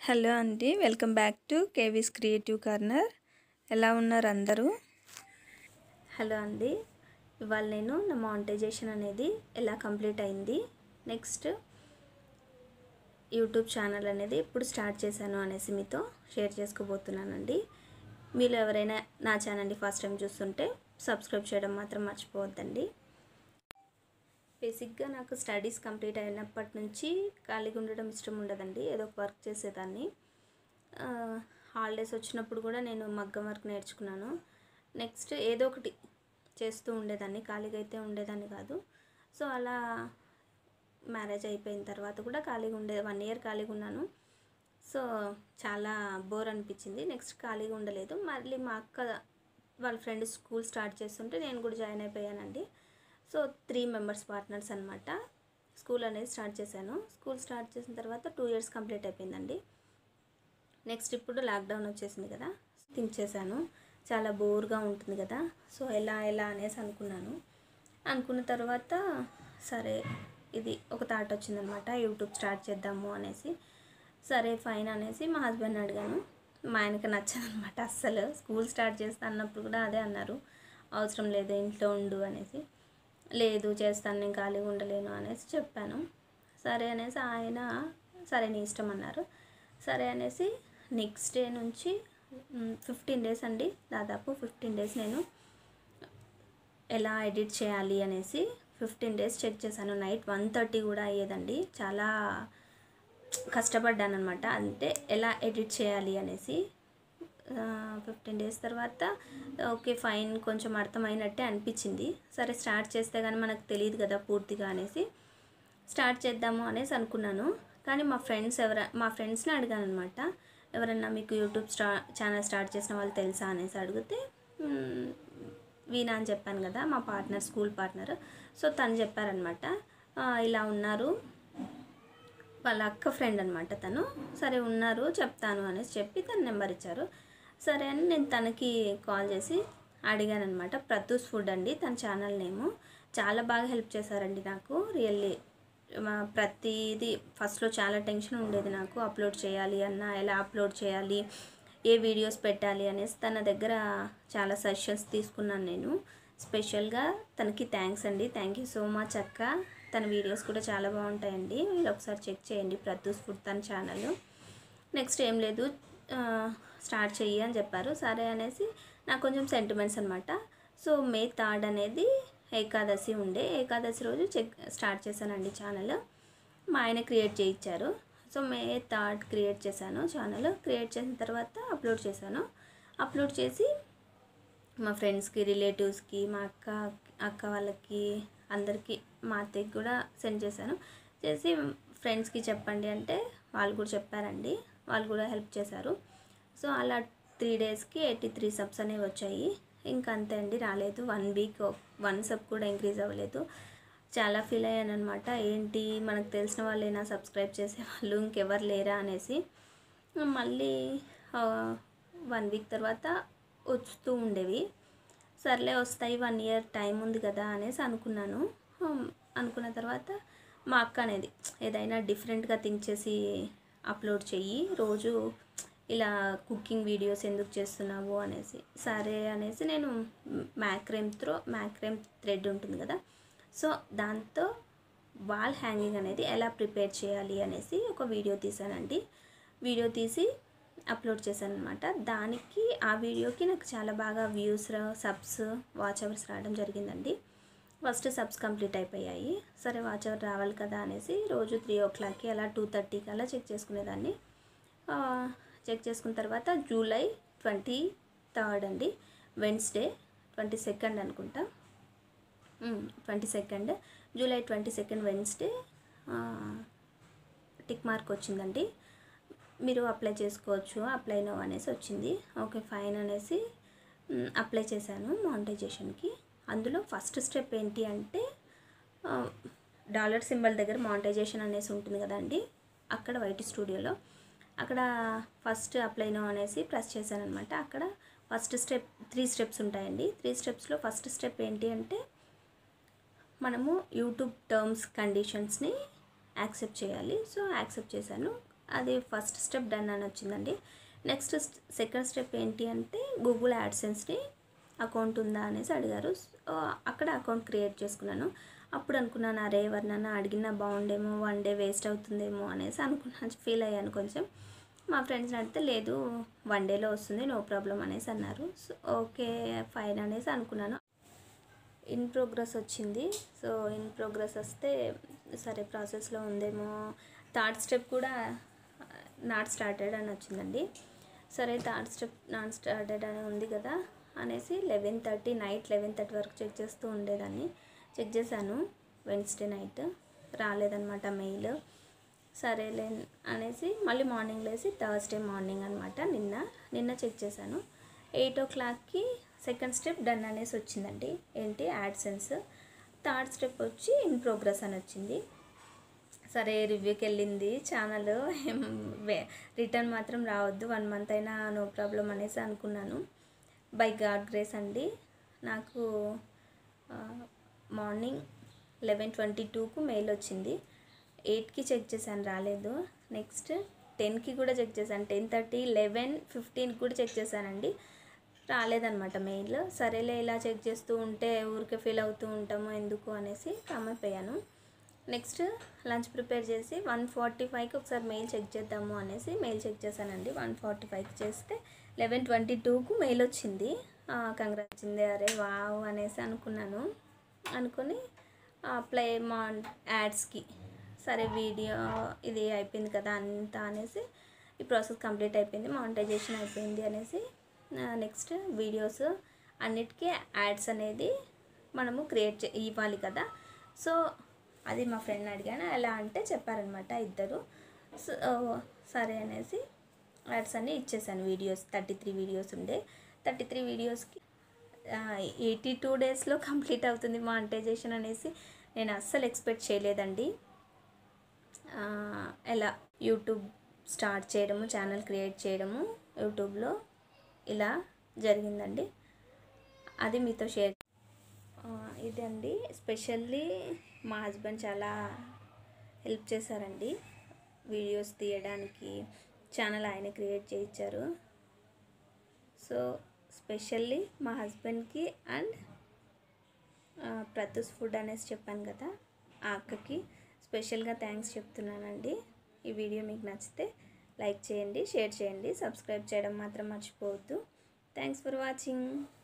hello అండి welcome back to KV's creative corner ఎలా ఉన్నారు అందరూ హలో అండి ఇవాళ నేను నా మానిటైజేషన్ అనేది ఎలా కంప్లీట్ అయింది నెక్స్ట్ యూట్యూబ్ ఛానల్ అనేది ఎప్పుడు స్టార్ట్ చేశాను అనేసి మీతో షేర్ చేసుకోబోతున్నానండి మీరు ఎవరైనా నా ఛానల్ని ఫస్ట్ టైం చూస్తుంటే సబ్స్క్రైబ్ చేయడం మాత్రం మర్చిపోవద్దండి బేసిక్గా నాకు స్టడీస్ కంప్లీట్ అయినప్పటి నుంచి ఖాళీగా ఉండడం ఇష్టం ఉండదండి ఏదో ఒక వర్క్ చేసేదాన్ని హాలిడేస్ వచ్చినప్పుడు కూడా నేను మగ్గం వర్క్ నేర్చుకున్నాను నెక్స్ట్ ఏదో ఒకటి చేస్తూ ఉండేదాన్ని ఖాళీగా అయితే ఉండేదాన్ని కాదు సో అలా మ్యారేజ్ అయిపోయిన తర్వాత కూడా ఖాళీగా ఉండే వన్ ఇయర్ ఖాళీగా ఉన్నాను సో చాలా బోర్ అనిపించింది నెక్స్ట్ ఖాళీగా ఉండలేదు మళ్ళీ మా అక్క వాళ్ళ ఫ్రెండ్ స్కూల్ స్టార్ట్ చేస్తుంటే నేను కూడా జాయిన్ అయిపోయానండి సో త్రీ మెంబర్స్ పార్ట్నర్స్ అనమాట స్కూల్ అనేది స్టార్ట్ చేశాను స్కూల్ స్టార్ట్ చేసిన తర్వాత టూ ఇయర్స్ కంప్లీట్ అయిపోయిందండి నెక్స్ట్ ఇప్పుడు లాక్డౌన్ వచ్చేసింది కదా థింక్ చేశాను చాలా బోర్గా ఉంటుంది కదా సో ఎలా ఎలా అనేసి అనుకున్నాను అనుకున్న తర్వాత సరే ఇది ఒక థాట్ వచ్చిందనమాట యూట్యూబ్ స్టార్ట్ చేద్దాము అనేసి సరే ఫైన్ అనేసి మా హస్బెండ్ అడిగాను మా ఆయనకి నచ్చదనమాట అస్సలు స్కూల్ స్టార్ట్ చేస్తా అన్నప్పుడు కూడా అదే అన్నారు అవసరం లేదు ఇంట్లో ఉండు అనేసి లేదు చేస్తాను నేను ఖాళీగా ఉండలేను అనేసి చెప్పాను సరే అనేసి ఆయన సరే నీ ఇష్టం అన్నారు సరే అనేసి నెక్స్ట్ డే నుంచి ఫిఫ్టీన్ డేస్ అండి దాదాపు ఫిఫ్టీన్ డేస్ నేను ఎలా ఎడిట్ చేయాలి అనేసి ఫిఫ్టీన్ డేస్ చెక్ చేశాను నైట్ వన్ థర్టీ కూడా అయ్యేదండి చాలా కష్టపడ్డాను అనమాట అంటే ఎలా ఎడిట్ చేయాలి అనేసి ఫిఫ్టీన్ డేస్ తర్వాత ఓకే ఫైన్ కొంచెం అర్థమైనట్టే అనిపించింది సరే స్టార్ట్ చేస్తే కానీ మనకు తెలియదు కదా పూర్తిగా అనేసి స్టార్ట్ చేద్దాము అనేసి అనుకున్నాను కానీ మా ఫ్రెండ్స్ ఎవర మా ఫ్రెండ్స్ని అడిగాను అనమాట ఎవరన్నా మీకు యూట్యూబ్ స్టా ఛానల్ స్టార్ట్ చేసిన వాళ్ళు తెలుసా అనేసి అడిగితే వీణా అని చెప్పాను కదా మా పార్ట్నర్ స్కూల్ పార్ట్నర్ సో తను చెప్పారనమాట ఇలా ఉన్నారు వాళ్ళ అక్క ఫ్రెండ్ అనమాట తను సరే ఉన్నారు చెప్తాను అనేసి చెప్పి తన నెంబర్ ఇచ్చారు సరే అని నేను తనకి కాల్ చేసి అడిగాను అనమాట ప్రతూస్ ఫుడ్ అండి తన ఛానల్ నేము చాలా బాగా హెల్ప్ చేశారండి నాకు రియల్లీ ప్రతిదీ ఫస్ట్లో చాలా టెన్షన్ ఉండేది నాకు అప్లోడ్ చేయాలి అన్న ఎలా అప్లోడ్ చేయాలి ఏ వీడియోస్ పెట్టాలి అనేసి తన దగ్గర చాలా సజెషన్స్ తీసుకున్నాను నేను స్పెషల్గా తనకి థ్యాంక్స్ అండి థ్యాంక్ యూ సో మచ్ అక్క తన వీడియోస్ కూడా చాలా బాగుంటాయండి మీరు ఒకసారి చెక్ చేయండి ప్రతూస్ ఫుడ్ తన ఛానల్ నెక్స్ట్ ఏం లేదు స్టార్ట్ చెయ్యి అని చెప్పారు సరే అనేసి నాకు కొంచెం సెంటిమెంట్స్ అనమాట సో మే థర్డ్ అనేది ఏకాదశి ఉండే ఏకాదశి రోజు చెక్ స్టార్ట్ చేశానండి ఛానల్ మా ఆయన క్రియేట్ చేయించారు సో మే థర్డ్ క్రియేట్ చేశాను ఛానల్ క్రియేట్ చేసిన తర్వాత అప్లోడ్ చేశాను అప్లోడ్ చేసి మా ఫ్రెండ్స్కి రిలేటివ్స్కి మా అక్క అక్క వాళ్ళకి అందరికీ మా అత్తయ్యకి కూడా సెండ్ చేశాను చేసి ఫ్రెండ్స్కి చెప్పండి అంటే వాళ్ళు కూడా చెప్పారండి వాళ్ళు కూడా హెల్ప్ చేశారు సో అలా త్రీ డేస్కి ఎయిటీ త్రీ సబ్స్ అనేవి వచ్చాయి ఇంకా అంతే అండి రాలేదు వన్ వీక్ వన్ సబ్ కూడా ఇంక్రీజ్ అవ్వలేదు చాలా ఫీల్ అయ్యాను అనమాట ఏంటి మనకు తెలిసిన వాళ్ళైనా సబ్స్క్రైబ్ చేసే వాళ్ళు ఇంకెవరు లేరా అనేసి మళ్ళీ వన్ వీక్ తర్వాత వస్తూ ఉండేవి సర్లే వస్తాయి వన్ ఇయర్ టైం ఉంది కదా అనేసి అనుకున్నాను అనుకున్న తర్వాత మా అక్క అనేది ఏదైనా డిఫరెంట్గా థింక్ చేసి అప్లోడ్ చెయ్యి రోజు ఇలా కుకింగ్ వీడియోస్ ఎందుకు చేస్తున్నావు అనేసి సరే అనేసి నేను మ్యాక్రేమ్ త్రో మ్యాక్రేమ్ థ్రెడ్ ఉంటుంది కదా సో దాంతో వాల్ హ్యాంగింగ్ అనేది ఎలా ప్రిపేర్ చేయాలి అనేసి ఒక వీడియో తీసానండి వీడియో తీసి అప్లోడ్ చేశాను అనమాట దానికి ఆ వీడియోకి నాకు చాలా బాగా వ్యూస్ సబ్స్ వాచ్ అవర్స్ రావడం జరిగిందండి ఫస్ట్ సబ్స్ కంప్లీట్ అయిపోయాయి సరే వాచ్ అవర్ రావాలి కదా అనేసి రోజు త్రీ ఓ క్లాక్కి అలా టూ థర్టీకి అలా చెక్ చేసుకునేదాన్ని చెక్ చేసుకున్న తర్వాత జూలై ట్వంటీ థర్డ్ అండి వెన్స్డే ట్వంటీ సెకండ్ అనుకుంటా twenty second July twenty second Wednesday tick mark వచ్చిందండి మీరు అప్లై చేసుకోవచ్చు అప్లై నో అనేసి వచ్చింది ఓకే ఫైన్ అనేసి అప్లై చేశాను మానిటైజేషన్కి అందులో ఫస్ట్ స్టెప్ ఏంటి అంటే డాలర్ సింబల్ దగ్గర మానిటైజేషన్ అనేసి ఉంటుంది కదండి అక్కడ వైట్ స్టూడియోలో అక్కడ ఫస్ట్ అప్లై నో అనేసి ప్రెస్ చేశాను అనమాట అక్కడ ఫస్ట్ స్టెప్ త్రీ స్టెప్స్ ఉంటాయండి త్రీ స్టెప్స్లో ఫస్ట్ స్టెప్ ఏంటి అంటే మనము యూట్యూబ్ టర్మ్స్ కండిషన్స్ని యాక్సెప్ట్ చేయాలి సో యాక్సెప్ట్ చేశాను అది ఫస్ట్ స్టెప్ డన్ అని వచ్చిందండి నెక్స్ట్ సెకండ్ స్టెప్ ఏంటి అంటే గూగుల్ యాడ్సెన్స్ని అకౌంట్ ఉందా అనేసి అడిగారు సో అక్కడ అకౌంట్ క్రియేట్ చేసుకున్నాను అప్పుడు అనుకున్నాను అరే ఎవరినైనా అడిగినా బాగుండేమో వన్ డే వేస్ట్ అవుతుందేమో అనేసి అనుకున్నాను ఫీల్ అయ్యాను కొంచెం మా ఫ్రెండ్స్ని అడిగితే లేదు వన్ డేలో వస్తుంది నో ప్రాబ్లం అనేసి అన్నారు సో ఓకే ఫైన్ అనేసి అనుకున్నాను ఇన్ ప్రోగ్రెస్ వచ్చింది సో ఇన్ ప్రోగ్రెస్ వస్తే సరే ప్రాసెస్లో ఉందేమో థర్డ్ స్టెప్ కూడా నాట్ స్టార్టెడ్ అని వచ్చిందండి సరే థర్డ్ స్టెప్ నాట్ స్టార్టెడ్ అని ఉంది కదా అనేసి eleven thirty night eleven thirty వరకు చెక్ చేస్తూ ఉండేదాన్ని చెక్ చేశాను వెన్స్డే నైట్ రాలేదన్నమాట మెయిల్ సరేలే అనేసి మళ్ళీ మార్నింగ్ లేసి థర్స్డే మార్నింగ్ అనమాట నిన్న నిన్న చెక్ చేశాను ఎయిట్ ఓ క్లాక్కి సెకండ్ స్టెప్ డన్ అనేసి వచ్చిందండి ఏంటి యాడ్సెన్స్ థర్డ్ స్టెప్ వచ్చి ఇన్ ప్రోగ్రెస్ అని వచ్చింది సరే రివ్యూకి వెళ్ళింది ఛానల్ రిటర్న్ మాత్రం రావద్దు వన్ మంత్ అయినా నో ప్రాబ్లం అనేసి అనుకున్నాను బై గాడ్ గ్రేస్ అండి నాకు మార్నింగ్ లెవెన్ ట్వంటీ టూకు మెయిల్ వచ్చింది ఎయిట్కి చెక్ చేశాను రాలేదు నెక్స్ట్ టెన్కి కూడా చెక్ చేశాను టెన్ థర్టీ లెవెన్ ఫిఫ్టీన్కి కూడా చెక్ చేశానండి రాలేదన్నమాట మెయిల్ సరేలే ఇలా చెక్ చేస్తూ ఉంటే ఊరికే ఫీల్ అవుతూ ఉంటాము ఎందుకు అనేసి కామైపోయాను నెక్స్ట్ లంచ్ ప్రిపేర్ చేసి వన్ ఫార్టీ ఫైవ్కి ఒకసారి మెయిల్ చెక్ చేద్దాము అనేసి మెయిల్ చెక్ చేశానండి వన్ ఫార్టీ ఫైవ్కి చేస్తే లెవెన్ ట్వంటీ టూకు మెయిల్ వచ్చింది కంగ్రాట్ వచ్చింది అరే వావ్ అనేసి అనుకున్నాను అనుకొని ప్లే మా యాడ్స్కి సరే వీడియో ఇది అయిపోయింది కదా అంతా అనేసి ఈ ప్రాసెస్ కంప్లీట్ అయిపోయింది మానిటైజేషన్ అయిపోయింది అనేసి నెక్స్ట్ వీడియోస్ అన్నిటికీ యాడ్స్ అనేది మనము క్రియేట్ చే ఇవ్వాలి కదా సో అది మా ఫ్రెండ్ అడిగాను ఎలా అంటే చెప్పారనమాట ఇద్దరు సో సరే అనేసి యాడ్స్ అన్నీ ఇచ్చేసాను వీడియోస్ థర్టీ త్రీ వీడియోస్ ఉండే థర్టీ త్రీ వీడియోస్కి ఎయిటీ టూ డేస్లో కంప్లీట్ అవుతుంది మానిటైజేషన్ అనేసి నేను అస్సలు ఎక్స్పెక్ట్ చేయలేదండి ఆ, ఎలా యూట్యూబ్ స్టార్ట్ చేయడము ఛానల్ క్రియేట్ చేయడము యూట్యూబ్లో ఇలా జరిగిందండి అది మీతో షేర్ ఆ, ఇదండి స్పెషల్లీ మా హస్బెండ్ చాలా హెల్ప్ చేశారండి వీడియోస్ తీయడానికి ఛానల్ ఆయన క్రియేట్ చేయించారు సో స్పెషల్లీ మా హస్బెండ్కి అండ్ ప్రతూస్ ఫుడ్ అనేసి చెప్పాను కదా ఆ అక్కకి స్పెషల్గా థ్యాంక్స్ చెప్తున్నానండి ఈ వీడియో మీకు నచ్చితే లైక్ చేయండి షేర్ చేయండి సబ్స్క్రైబ్ చేయడం మాత్రం మర్చిపోవద్దు థ్యాంక్స్ ఫర్ వాచింగ్